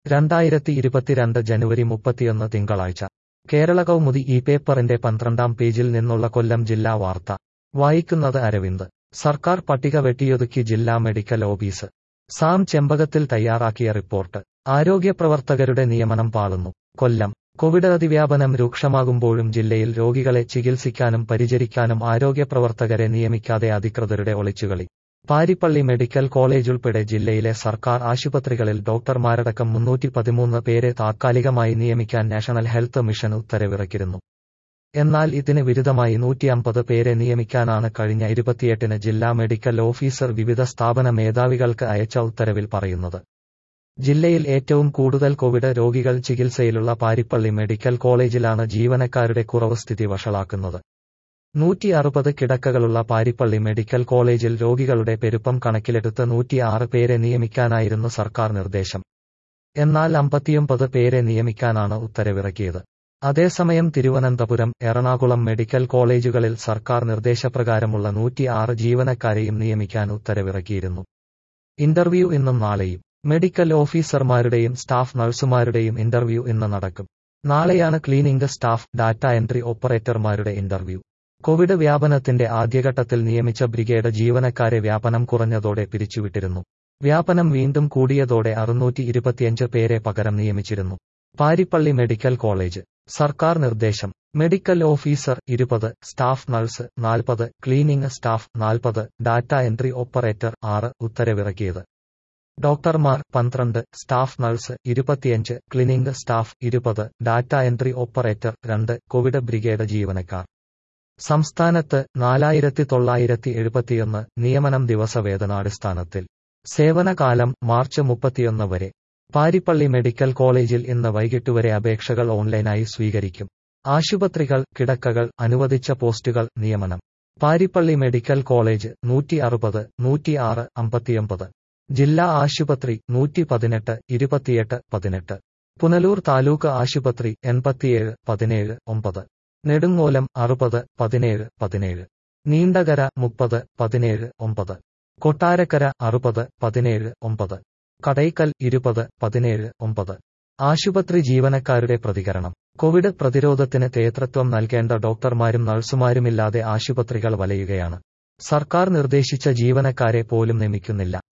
രണ്ടായിരത്തി ഇരുപത്തിരണ്ട് ജനുവരി മുപ്പത്തിയൊന്ന് തിങ്കളാഴ്ച കേരള കൗമുദി ഈ പേപ്പറിന്റെ പന്ത്രണ്ടാം പേജിൽ നിന്നുള്ള കൊല്ലം ജില്ലാ വാർത്ത വായിക്കുന്നത് അരവിന്ദ് സർക്കാർ പട്ടിക വെട്ടിയൊതുക്കി ജില്ലാ മെഡിക്കൽ ഓഫീസ് സാം ചെമ്പകത്തിൽ തയ്യാറാക്കിയ റിപ്പോർട്ട് ആരോഗ്യപ്രവർത്തകരുടെ നിയമനം പാളുന്നു കൊല്ലം കോവിഡ് അതിവ്യാപനം രൂക്ഷമാകുമ്പോഴും ജില്ലയിൽ രോഗികളെ ചികിത്സിക്കാനും പരിചരിക്കാനും ആരോഗ്യപ്രവർത്തകരെ നിയമിക്കാതെ അധികൃതരുടെ ഒളിച്ചുകളി പാരിപ്പള്ളി മെഡിക്കൽ കോളേജ് ഉൾപ്പെടെ ജില്ലയിലെ സർക്കാർ ആശുപത്രികളിൽ ഡോക്ടർമാരടക്കം മുന്നൂറ്റി പതിമൂന്ന് പേരെ താത്കാലികമായി നിയമിക്കാൻ നാഷണൽ ഹെൽത്ത് മിഷൻ ഉത്തരവിറക്കിയിരുന്നു എന്നാൽ ഇതിന് വിരുദ്ധമായി നൂറ്റിയമ്പത് പേരെ നിയമിക്കാനാണ് കഴിഞ്ഞ ഇരുപത്തിയെട്ടിന് ജില്ലാ മെഡിക്കൽ ഓഫീസർ വിവിധ സ്ഥാപന മേധാവികൾക്ക് അയച്ച ഉത്തരവിൽ പറയുന്നത് ജില്ലയിൽ ഏറ്റവും കൂടുതൽ കോവിഡ് രോഗികൾ ചികിത്സയിലുള്ള പാരിപ്പള്ളി മെഡിക്കൽ കോളേജിലാണ് ജീവനക്കാരുടെ കുറവ് സ്ഥിതി വഷളാക്കുന്നത് നൂറ്റി അറുപത് കിടക്കകളുള്ള പാരിപ്പള്ളി മെഡിക്കൽ കോളേജിൽ രോഗികളുടെ പെരുപ്പം കണക്കിലെടുത്ത് നൂറ്റിയാറ് പേരെ നിയമിക്കാനായിരുന്നു സർക്കാർ നിർദ്ദേശം എന്നാൽ അമ്പത്തിയൊമ്പത് പേരെ നിയമിക്കാനാണ് ഉത്തരവിറക്കിയത് അതേസമയം തിരുവനന്തപുരം എറണാകുളം മെഡിക്കൽ കോളേജുകളിൽ സർക്കാർ നിർദ്ദേശപ്രകാരമുള്ള നൂറ്റിയാറ് ജീവനക്കാരെയും നിയമിക്കാൻ ഉത്തരവിറക്കിയിരുന്നു ഇന്റർവ്യൂ ഇന്നും നാളെയും മെഡിക്കൽ ഓഫീസർമാരുടെയും സ്റ്റാഫ് നഴ്സുമാരുടെയും ഇന്റർവ്യൂ ഇന്ന് നടക്കും നാളെയാണ് ക്ലീനിംഗ് സ്റ്റാഫ് ഡാറ്റ എൻട്രി ഓപ്പറേറ്റർമാരുടെ ഇന്റർവ്യൂ കോവിഡ് വ്യാപനത്തിന്റെ ആദ്യഘട്ടത്തിൽ നിയമിച്ച ബ്രിഗേഡ് ജീവനക്കാരെ വ്യാപനം കുറഞ്ഞതോടെ പിരിച്ചുവിട്ടിരുന്നു വ്യാപനം വീണ്ടും കൂടിയതോടെ അറുന്നൂറ്റി ഇരുപത്തിയഞ്ച് പേരെ പകരം നിയമിച്ചിരുന്നു പാരിപ്പള്ളി മെഡിക്കൽ കോളേജ് സർക്കാർ നിർദ്ദേശം മെഡിക്കൽ ഓഫീസർ ഇരുപത് സ്റ്റാഫ് നഴ്സ് നാൽപ്പത് ക്ലീനിംഗ് സ്റ്റാഫ് നാൽപ്പത് ഡാറ്റ എൻട്രി ഓപ്പറേറ്റർ ആറ് ഉത്തരവിറക്കിയത് ഡോക്ടർമാർ പന്ത്രണ്ട് സ്റ്റാഫ് നഴ്സ് ഇരുപത്തിയഞ്ച് ക്ലിനിംഗ് സ്റ്റാഫ് ഇരുപത് ഡാറ്റ എൻട്രി ഓപ്പറേറ്റർ രണ്ട് കോവിഡ് ബ്രിഗേഡ് ജീവനക്കാർ സംസ്ഥാനത്ത് നാലായിരത്തി തൊള്ളായിരത്തി എഴുപത്തിയൊന്ന് നിയമനം ദിവസവേതനാടിസ്ഥാനത്തിൽ സേവനകാലം മാർച്ച് മുപ്പത്തിയൊന്ന് വരെ പാരിപ്പള്ളി മെഡിക്കൽ കോളേജിൽ ഇന്ന് വൈകിട്ട് വരെ അപേക്ഷകൾ ഓൺലൈനായി സ്വീകരിക്കും ആശുപത്രികൾ കിടക്കകൾ അനുവദിച്ച പോസ്റ്റുകൾ നിയമനം പാരിപ്പള്ളി മെഡിക്കൽ കോളേജ് നൂറ്റി അറുപത് നൂറ്റിയാറ് അമ്പത്തിയൊമ്പത് ജില്ലാ ആശുപത്രി നൂറ്റി പതിനെട്ട് ഇരുപത്തിയെട്ട് പതിനെട്ട് പുനലൂർ താലൂക്ക് ആശുപത്രി എൺപത്തിയേഴ് പതിനേഴ് ഒമ്പത് നെടുങ്ങോലം അറുപത് പതിനേഴ് പതിനേഴ് നീണ്ടകര മുപ്പത് പതിനേഴ് ഒമ്പത് കൊട്ടാരക്കര അറുപത് പതിനേഴ് ഒമ്പത് കടയ്ക്കൽ ഇരുപത് പതിനേഴ് ഒമ്പത് ആശുപത്രി ജീവനക്കാരുടെ പ്രതികരണം കോവിഡ് പ്രതിരോധത്തിന് നേതൃത്വം നൽകേണ്ട ഡോക്ടർമാരും നഴ്സുമാരുമില്ലാതെ ആശുപത്രികൾ വലയുകയാണ് സർക്കാർ നിർദ്ദേശിച്ച ജീവനക്കാരെ പോലും നിയമിക്കുന്നില്ല